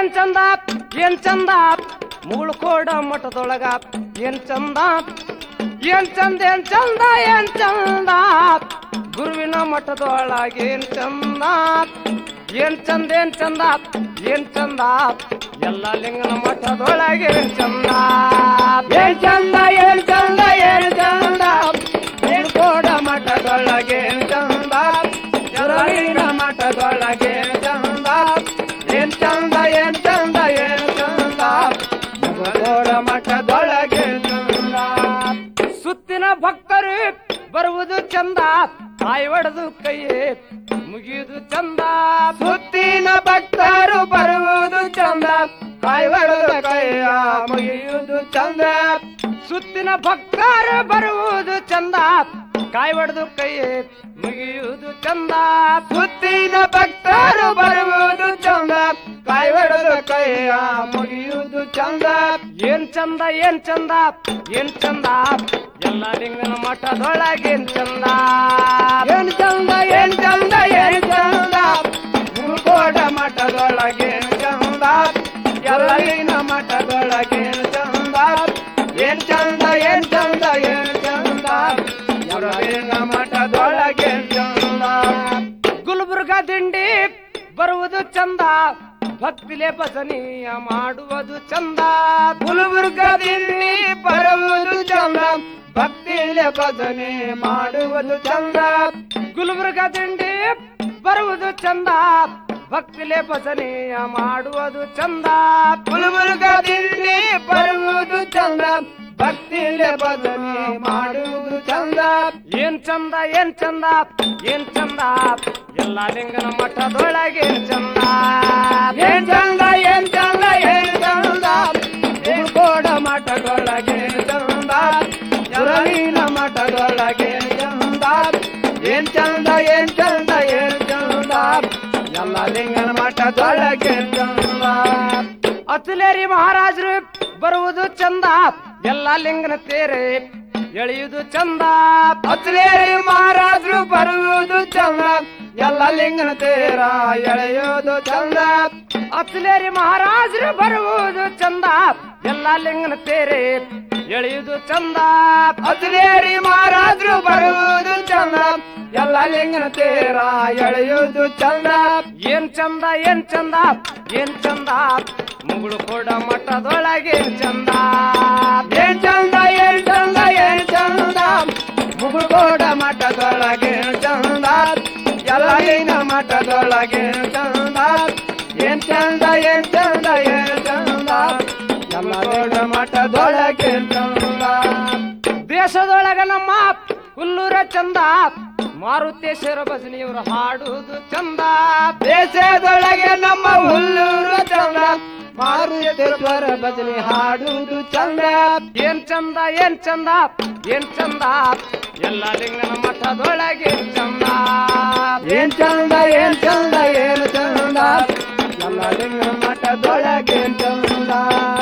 ಏನ್ ಚಂದ ಏನ್ ಚಂದ ಮುಗುಳ್ಕೋಡ ಮಠದೊಳಗ ಏನ್ ಚಂದ ಏನ್ ಚಂದ ಏನ್ ಚಂದ ಏನ್ ಚಂದ ಗುರುವಿನ ಮಠದೊಳಗ ಏನ್ ಚಂದ ಏನ್ ಚಂದ ಏನ್ ಚಂದ ಏನ್ ಚಂದ ಎಲ್ಲ ಲಿಂಗನ ಮಠದೊಳಗೆ ಏನ್ ಚಂದ ಏನ್ ಚಂದ ಏನ್ ಚಂದ ಏನ್ ಚಂದ ಮುಗುಳ್ಕೋಡ ಮಠದೊಳಗೆ ಏನ್ ಚಂದ ಜರಳಿನ ಮಠದೊಳಗೆ ಏನ್ ಚಂದ ಏನ್ ಚಂದ ಏನ್ ಚಂದ ಏನ್ ಚಂದ ಮುಗುಳ್ಕೋಡ ಮಠದೊಳಗೆ ಏನ್ ಚಂದ ಸುತ್ತಿನ ಭಕ್ತರು ಬರುವುದು ಚಂದ ತಾಯಿ ಒಡೆದು ಕೈಯೇ ಮುಗಿಯುವುದು ಚಂದ ಸುತ್ತಿನ ಭಕ್ತರು ಬರುವುದು ಚಂದ ತಾಯಿ ಒಡೆದು ಕೈಯ ಮುಗಿಯುವುದು ಚಂದ ಸುತ್ತಿನ ಭಕ್ತರು ಬರುವುದು ಚಂದ ಕಾಯಿ ಒಡೆದು ಕೈಯೇ ಮುಗಿಯುವುದು ಚಂದ ಸುತ್ತಿನ ಭಕ್ತರು ಬರುವುದು ಚಂದ ಕಾಯಿ ಒಡೆದು ಕೈಯ ಮುಗಿಯುವುದು ಚಂದ ಏನ್ ಚಂದ ಏನ್ ಚಂದ ಏನ್ ಚಂದ ಎಲ್ಲ ಲಿಂಗನ ಮಠದೊಳಗೇನ್ ಚಂದ ಏನ್ ಚಂದ ಏನ್ ಚಂದ ಏನ್ ಚಂದ ಮುಗೋಡ ಮಠದೊಳಗೇನ್ ಚಂದ ಎಲ್ಲ ಲಿಂಗನ ಮಠದೊಳಗೇನ್ ಚಂದ ಏನ್ ಚಂದ ಏನ್ ಚಂದ ಏನ್ ಚಂದ ಎಲ್ಲ ಲಿಂಗ ಮಠದೊಳಗೇನ್ ಚಂದ ಗುಲ್ಬರ್ಗ ದಿಂಡಿ ಬರುವುದು ಚಂದ ಭಕ್ತಿಲೆ ಭಜನೀಯ ಮಾಡುವುದು ಚಂದ ಗುಲ್ಬರ್ಗ ದಿಂಡಿ ಬರುವುದು ಚಂದ ಭಕ್ತಿಲೆ ಭಜನೆ ಮಾಡುವುದು ಚಂದ ಗುಲ್ಬರ್ಗ ದಿಂಡಿ ಬರುವುದು ಚಂದ ಭಕ್ತಿಲೆ ಭಜನೆಯ ಮಾಡುವುದು ಚಂದ ಗುಲ್ಬರ್ಗ ದಿಂಡಿ ಬರುವುದು ಚಂದ ಭಕ್ತಿಲೆ ಭಜನೆ ಮಾಡುವುದು ಚಂದ ಏನ್ ಚಂದ ಏನ್ ಚಂದ ಏನ್ ಚಂದ ಎಲ್ಲ ಲಿಂಗನ ಮಠದೊಳಗೆ ಚಂದ ಏನ್ ಚಂದ ಏನ್ ಚಂದ ಏನ್ ಚಂದ ಕೋಡ ಮಠದೊಳಗೆ ಚಂದ ಜರಳಿನ ಮಠದೊಳಗೆ ಚಂದ ಏನ್ ಚಂದ ಏನ್ ಚಂದ ಏನ್ ಚಂದ ಎಲ್ಲ ಲಿಂಗನ ಮಠದೊಳಗೆ ಚಂದ ಅತುಲೇರಿ ಮಹಾರಾಜರು ಬರುವುದು ಚಂದ ಎಲ್ಲ ಲಿಂಗನ ತೇರೆ ಎಳೆಯುವುದು ಚಂದ ಅತುಲೇರಿ ಮಹಾರಾಜರು ಬರುವುದು ಚಂದ ಎಲ್ಲ ಲಿಂಗನ ತೇರ ಎಳೆಯುವುದು ಚಂದ ಅತುಲೇರಿ ಮಹಾರಾಜರು ಬರುವುದು ಚಂದ ಎಲ್ಲ ಲಿಂಗನ ತೇರೆ ಎಳೆಯುವುದು ಚಂದ ಅತುಲೇರಿ ಮಹಾರಾಜರು ಬರುವುದು ಚಂದ ಎಲ್ಲ ಲಿಂಗನ ತೇರ ಎಳೆಯುವುದು ಚಂದ ಏನ್ ಚಂದ ಏನ್ ಚಂದ ಏನ್ ಚಂದ ಮುಗುಳು ಕೊಡ ಮಠದೊಳಗೆ ಚಂದ ಏನ್ ಚಂದ ಏನ್ ಚಂದ ಏನ್ ಚಂದ ಮುಗುಳು ಕೊಡ ಮಠದೊಳಗೆ ಚಂದ ಎಲ್ಲ ಲಿಂಗ ಮಠದೊಳಗೆ ಚಂದ ಏನ್ ಚಂದ ಏನ್ ಚಂದ ಏನ್ ಚಂದ ಎಲ್ಲ ಕೊಡ ಮಠದೊಳಗೆ ಚಂದ ದೇಶದೊಳಗ ನಮ್ಮ ಹುಲ್ಲೂರ ಚಂದ ಮಾರುತೇಶ್ವರ ಭಜನಿಯವರು ಹಾಡುವುದು ಚಂದ ದೇಶದೊಳಗೆ ನಮ್ಮ ಹುಲ್ಲೂರ ಚಂದ ಮಾರುತೇಶ್ವರ ಭಜನೆ ಹಾಡುವುದು ಚಂದ ಏನ್ ಚಂದ ಏನ್ ಚಂದ ಏನ್ ಚಂದ ಎಲ್ಲ ಲಿಂಗನ ಮಠದೊಳಗೆ ಚಂದ ಏನ್ ಚಂದ ಏನ್ ಚಂದ ಏನ್ ಚಂದ ಎಲ್ಲ ಲಿಂಗನ ಮಠದೊಳಗೆ ಚಂದ